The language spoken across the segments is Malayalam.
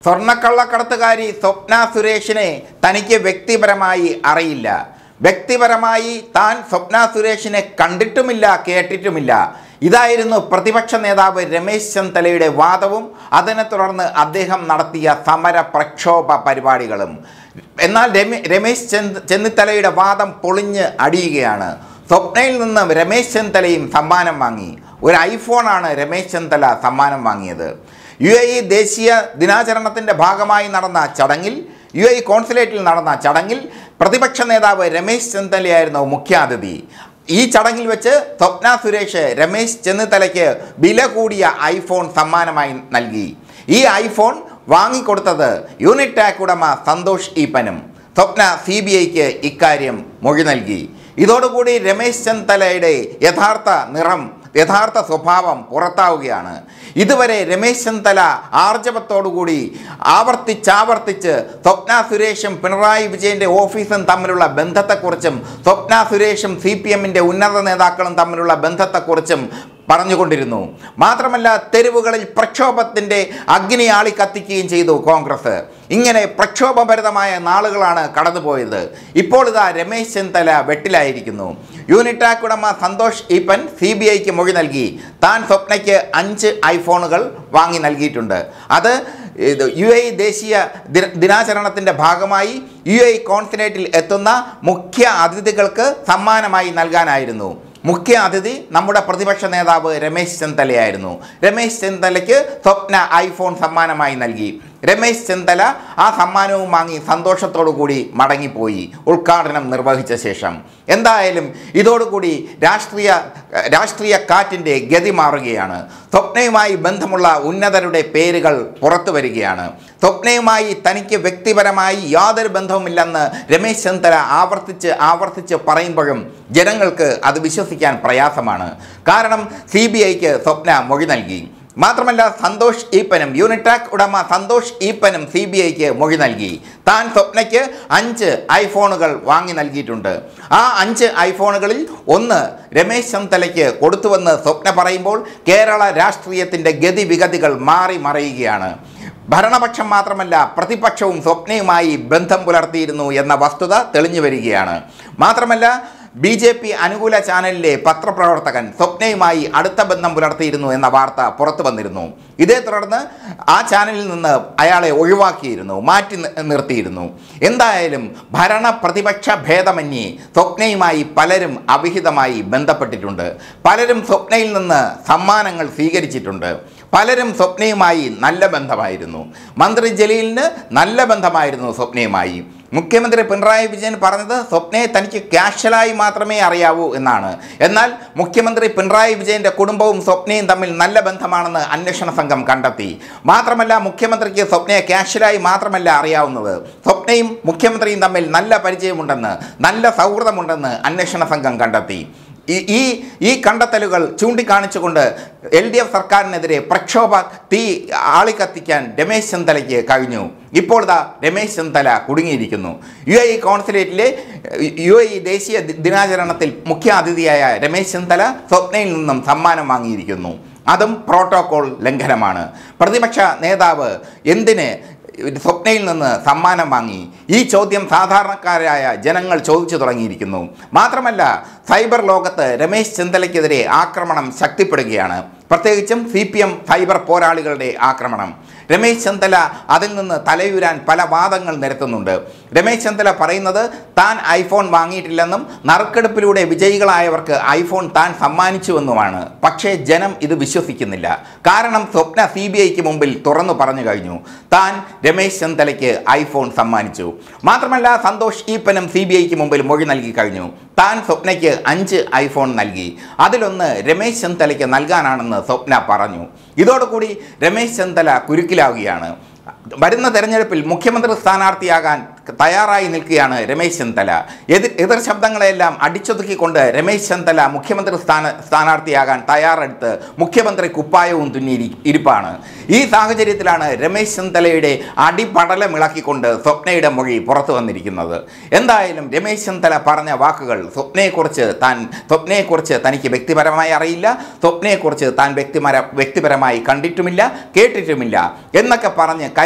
സ്വർണ്ണക്കള്ളക്കടത്തുകാരി സ്വപ്ന സുരേഷിനെ തനിക്ക് വ്യക്തിപരമായി അറിയില്ല വ്യക്തിപരമായി താൻ സ്വപ്ന സുരേഷിനെ കണ്ടിട്ടുമില്ല കേട്ടിട്ടുമില്ല ഇതായിരുന്നു പ്രതിപക്ഷ നേതാവ് രമേശ് ചെന്നിത്തലയുടെ വാദവും അതിനെ തുടർന്ന് അദ്ദേഹം നടത്തിയ സമര പ്രക്ഷോഭ പരിപാടികളും എന്നാൽ രമേ രമേശ് ചെന്ന് ചെന്നിത്തലയുടെ വാദം പൊളിഞ്ഞ് അടിയുകയാണ് സ്വപ്നയിൽ നിന്ന് രമേശ് ചെന്നിത്തലയും സമ്മാനം വാങ്ങി ഒരു ഐഫോണാണ് രമേശ് ചെന്നിത്തല സമ്മാനം വാങ്ങിയത് യു എ ഇ ദേശീയ ദിനാചരണത്തിൻ്റെ ഭാഗമായി നടന്ന ചടങ്ങിൽ യു എ ഇ കോൺസുലേറ്റിൽ നടന്ന ചടങ്ങിൽ പ്രതിപക്ഷ നേതാവ് രമേശ് ചെന്നിത്തലയായിരുന്നു മുഖ്യാതിഥി ഈ ചടങ്ങിൽ വെച്ച് സ്വപ്ന സുരേഷ് രമേശ് ചെന്നിത്തലയ്ക്ക് വില കൂടിയ ഐഫോൺ സമ്മാനമായി നൽകി ഈ ഐഫോൺ വാങ്ങിക്കൊടുത്തത് യൂണിറ്റ് ടാക് ഉടമ സന്തോഷ് ഈപ്പനും സ്വപ്ന സി ബി ഐക്ക് ഇക്കാര്യം മൊഴി നൽകി ഇതോടുകൂടി രമേശ് ചെന്നിത്തലയുടെ യഥാർത്ഥ നിറം യഥാർത്ഥ സ്വഭാവം പുറത്താവുകയാണ് ഇതുവരെ രമേശ് ചെന്നിത്തല ആർജവത്തോടുകൂടി ആവർത്തിച്ചാവർത്തിച്ച് സ്വപ്ന സുരേഷും പിണറായി വിജയൻ്റെ ഓഫീസും തമ്മിലുള്ള ബന്ധത്തെക്കുറിച്ചും സ്വപ്ന സുരേഷും സി പി എമ്മിൻ്റെ ഉന്നത നേതാക്കളും തമ്മിലുള്ള ബന്ധത്തെക്കുറിച്ചും പറഞ്ഞുകൊണ്ടിരുന്നു മാത്രമല്ല തെരുവുകളിൽ പ്രക്ഷോഭത്തിൻ്റെ അഗ്നി ആളി കത്തിക്കുകയും ചെയ്തു കോൺഗ്രസ് ഇങ്ങനെ പ്രക്ഷോഭഭരിതമായ നാളുകളാണ് കടന്നുപോയത് ഇപ്പോൾ ഇതാ രമേശ് ചെന്നിത്തല വെട്ടിലായിരിക്കുന്നു യൂണിറ്റാക് ഉടമ സന്തോഷ് ഈപ്പൻ സി ബി ഐക്ക് മൊഴി നൽകി താൻ സ്വപ്നയ്ക്ക് അഞ്ച് ഐഫോണുകൾ വാങ്ങി നൽകിയിട്ടുണ്ട് അത് ഇത് യു എ ദേശീയ ദിന ദിനാചരണത്തിൻ്റെ ഭാഗമായി യു എ കോൺസുലേറ്റിൽ എത്തുന്ന മുഖ്യ അതിഥികൾക്ക് സമ്മാനമായി നൽകാനായിരുന്നു മുഖ്യ അതിഥി നമ്മുടെ പ്രതിപക്ഷ നേതാവ് രമേശ് ചെന്നിത്തലയായിരുന്നു രമേശ് ചെന്നിത്തലയ്ക്ക് സ്വപ്ന ഐഫോൺ സമ്മാനമായി നൽകി രമേശ് ചെന്നിത്തല ആ സമ്മാനവും വാങ്ങി സന്തോഷത്തോടു കൂടി മടങ്ങിപ്പോയി ഉദ്ഘാടനം നിർവഹിച്ച ശേഷം എന്തായാലും ഇതോടുകൂടി രാഷ്ട്രീയ രാഷ്ട്രീയ കാറ്റിൻ്റെ ഗതി മാറുകയാണ് സ്വപ്നയുമായി ബന്ധമുള്ള ഉന്നതരുടെ പേരുകൾ പുറത്തു വരികയാണ് സ്വപ്നയുമായി തനിക്ക് വ്യക്തിപരമായി യാതൊരു ബന്ധവുമില്ലെന്ന് രമേശ് ചെന്നിത്തല ആവർത്തിച്ച് ആവർത്തിച്ച് പറയുമ്പോഴും ജനങ്ങൾക്ക് അത് വിശ്വസിക്കാൻ പ്രയാസമാണ് കാരണം സി ബി ഐക്ക് സ്വപ്ന മൊഴി നൽകി മാത്രമല്ല സന്തോഷ് ഈപ്പനും യൂണിറ്റാക് ഉടമ സന്തോഷ് ഈപ്പനും സി ബി ഐക്ക് മൊഴി നൽകി താൻ സ്വപ്നയ്ക്ക് അഞ്ച് ഐഫോണുകൾ വാങ്ങി നൽകിയിട്ടുണ്ട് ആ അഞ്ച് ഐഫോണുകളിൽ ഒന്ന് രമേശ് ചെന്നിത്തലയ്ക്ക് കൊടുത്തുവെന്ന് സ്വപ്ന പറയുമ്പോൾ കേരള രാഷ്ട്രീയത്തിൻ്റെ ഗതിവിഗതികൾ മാറി മറയുകയാണ് ഭരണപക്ഷം മാത്രമല്ല പ്രതിപക്ഷവും സ്വപ്നയുമായി ബന്ധം പുലർത്തിയിരുന്നു എന്ന വസ്തുത തെളിഞ്ഞു വരികയാണ് മാത്രമല്ല ബി ജെ പി അനുകൂല ചാനലിലെ പത്രപ്രവർത്തകൻ സ്വപ്നയുമായി അടുത്ത ബന്ധം പുലർത്തിയിരുന്നു എന്ന വാർത്ത പുറത്തു വന്നിരുന്നു ഇതേ തുടർന്ന് ആ ചാനലിൽ നിന്ന് അയാളെ ഒഴിവാക്കിയിരുന്നു മാറ്റി നി- നിർത്തിയിരുന്നു എന്തായാലും ഭരണ പ്രതിപക്ഷ ഭേദമന്യേ സ്വപ്നയുമായി പലരും അവിഹിതമായി ബന്ധപ്പെട്ടിട്ടുണ്ട് പലരും സ്വപ്നയിൽ നിന്ന് സമ്മാനങ്ങൾ സ്വീകരിച്ചിട്ടുണ്ട് പലരും സ്വപ്നയുമായി നല്ല ബന്ധമായിരുന്നു മന്ത്രി ജലീലിന് നല്ല ബന്ധമായിരുന്നു സ്വപ്നയുമായി മുഖ്യമന്ത്രി പിണറായി വിജയൻ പറഞ്ഞത് സ്വപ്നയെ തനിക്ക് ക്യാഷ്വലായി മാത്രമേ അറിയാവൂ എന്നാണ് എന്നാൽ മുഖ്യമന്ത്രി പിണറായി വിജയൻ്റെ കുടുംബവും സ്വപ്നയും തമ്മിൽ നല്ല ബന്ധമാണെന്ന് അന്വേഷണ സംഘം കണ്ടെത്തി മാത്രമല്ല മുഖ്യമന്ത്രിക്ക് സ്വപ്നയെ ക്യാഷ്വലായി മാത്രമല്ല അറിയാവുന്നത് സ്വപ്നയും മുഖ്യമന്ത്രിയും തമ്മിൽ നല്ല പരിചയമുണ്ടെന്ന് നല്ല സൗഹൃദമുണ്ടെന്ന് അന്വേഷണ സംഘം കണ്ടെത്തി ഈ ഈ ഈ കണ്ടെത്തലുകൾ ചൂണ്ടിക്കാണിച്ചുകൊണ്ട് എൽ ഡി എഫ് സർക്കാരിനെതിരെ പ്രക്ഷോഭ തീ ആളിക്കത്തിക്കാൻ രമേശ് ചെന്നിത്തലയ്ക്ക് കഴിഞ്ഞു ഇപ്പോൾ ഇതാ രമേശ് ചെന്നിത്തല കുടുങ്ങിയിരിക്കുന്നു യു എ ഇ കോൺസുലേറ്റിലെ യു എ ഇ ദേശീയ ദി- ദിനാചരണത്തിൽ മുഖ്യ അതിഥിയായ രമേശ് ചെന്നിത്തല സ്വപ്നയിൽ നിന്നും സമ്മാനം വാങ്ങിയിരിക്കുന്നു അതും പ്രോട്ടോകോൾ ലംഘനമാണ് പ്രതിപക്ഷ നേതാവ് എന്തിന് സ്വപ്നയിൽ നിന്ന് സമ്മാനം വാങ്ങി ഈ ചോദ്യം സാധാരണക്കാരായ ജനങ്ങൾ ചോദിച്ചു തുടങ്ങിയിരിക്കുന്നു മാത്രമല്ല സൈബർ ലോകത്ത് രമേശ് ചെന്നിത്തലയ്ക്കെതിരെ ആക്രമണം ശക്തിപ്പെടുകയാണ് പ്രത്യേകിച്ചും സി പി എം സൈബർ പോരാളികളുടെ ആക്രമണം രമേശ് ചെന്നിത്തല അതിൽ നിന്ന് തലയുരാൻ പല വാദങ്ങൾ നിരത്തുന്നുണ്ട് രമേശ് ചെന്നിത്തല പറയുന്നത് താൻ ഐഫോൺ വാങ്ങിയിട്ടില്ലെന്നും നറുക്കെടുപ്പിലൂടെ വിജയികളായവർക്ക് ഐഫോൺ താൻ സമ്മാനിച്ചുവെന്നുമാണ് പക്ഷേ ജനം ഇത് വിശ്വസിക്കുന്നില്ല കാരണം സ്വപ്ന സി ബി ഐക്ക് മുമ്പിൽ തുറന്നു പറഞ്ഞു കഴിഞ്ഞു താൻ രമേശ് ചെന്നിത്തലയ്ക്ക് ഐഫോൺ സമ്മാനിച്ചു മാത്രമല്ല സന്തോഷ് ഈപ്പനും സി ബി ഐക്ക് മുമ്പിൽ മൊഴി നൽകി കഴിഞ്ഞു താൻ സ്വപ്നയ്ക്ക് അഞ്ച് ഐഫോൺ നൽകി അതിലൊന്ന് രമേശ് ചെന്നിത്തലയ്ക്ക് നൽകാനാണെന്ന് സ്വപ്ന പറഞ്ഞു ഇതോടുകൂടി രമേശ് ചെന്നിത്തല കുരുക്കിലാവുകയാണ് വരുന്ന തെരഞ്ഞെടുപ്പിൽ മുഖ്യമന്ത്രി സ്ഥാനാർത്ഥിയാകാൻ തയ്യാറായി നിൽക്കുകയാണ് രമേശ് ചെന്നിത്തല എതിർ എതിർ ശബ്ദങ്ങളെല്ലാം അടിച്ചൊതുക്കിക്കൊണ്ട് രമേശ് ചെന്നിത്തല മുഖ്യമന്ത്രി സ്ഥാന സ്ഥാനാർത്ഥിയാകാൻ തയ്യാറെടുത്ത് മുഖ്യമന്ത്രി കുപ്പായവും തുന്നിയിരി ഇരിപ്പാണ് ഈ സാഹചര്യത്തിലാണ് രമേശ് ചെന്നിത്തലയുടെ അടിപടലമിളക്കിക്കൊണ്ട് സ്വപ്നയുടെ മൊഴി പുറത്തു വന്നിരിക്കുന്നത് എന്തായാലും രമേശ് ചെന്നിത്തല പറഞ്ഞ വാക്കുകൾ സ്വപ്നയെക്കുറിച്ച് താൻ സ്വപ്നയെക്കുറിച്ച് തനിക്ക് വ്യക്തിപരമായി അറിയില്ല സ്വപ്നയെക്കുറിച്ച് താൻ വ്യക്തിപര വ്യക്തിപരമായി കണ്ടിട്ടുമില്ല കേട്ടിട്ടുമില്ല എന്നൊക്കെ പറഞ്ഞ് കൈ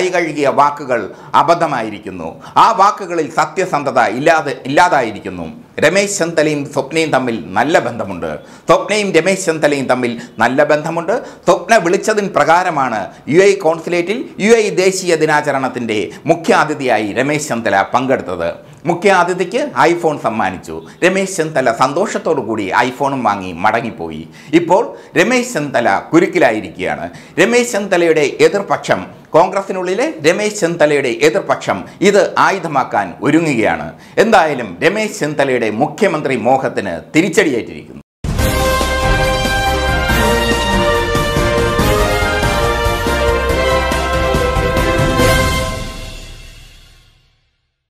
കഴുകിയ വാക്കുകൾ അബദ്ധമായിരിക്കുന്നു ആ വാക്കുകളിൽ സത്യസന്ധത ഇല്ലാതെ ഇല്ലാതായിരിക്കുന്നു രമേശ് ചെന്തലയും സ്വപ്നയും തമ്മിൽ നല്ല ബന്ധമുണ്ട് സ്വപ്നയും രമേശ് ചെന്തലയും തമ്മിൽ നല്ല ബന്ധമുണ്ട് സ്വപ്ന വിളിച്ചതിന് പ്രകാരമാണ് യു ഐ കോൺസുലേറ്റിൽ യു ഐ ദേശീയ ദിനാചരണത്തിൻ്റെ മുഖ്യാതിഥിയായി രമേശ് ചെന്തല പങ്കെടുത്തത് മുഖ്യാതിഥിക്ക് ഐഫോൺ സമ്മാനിച്ചു രമേശ് ചെന്തല സന്തോഷത്തോടു കൂടി ഐഫോണും വാങ്ങി മടങ്ങിപ്പോയി ഇപ്പോൾ രമേശ് ചെന്തല കുരുക്കിലായിരിക്കുകയാണ് രമേശ് ചെന്തലയുടെ എതിർപക്ഷം കോൺഗ്രസിനുള്ളിലെ രമേശ് ചെന്തലയുടെ എതിർപക്ഷം ഇത് ആയുധമാക്കാൻ ഒരുങ്ങുകയാണ് എന്തായാലും രമേശ് ചെന്തലയുടെ മുഖ്യമന്ത്രി മോഹത്തിന് തിരിച്ചടിയേറ്റിരിക്കുന്നു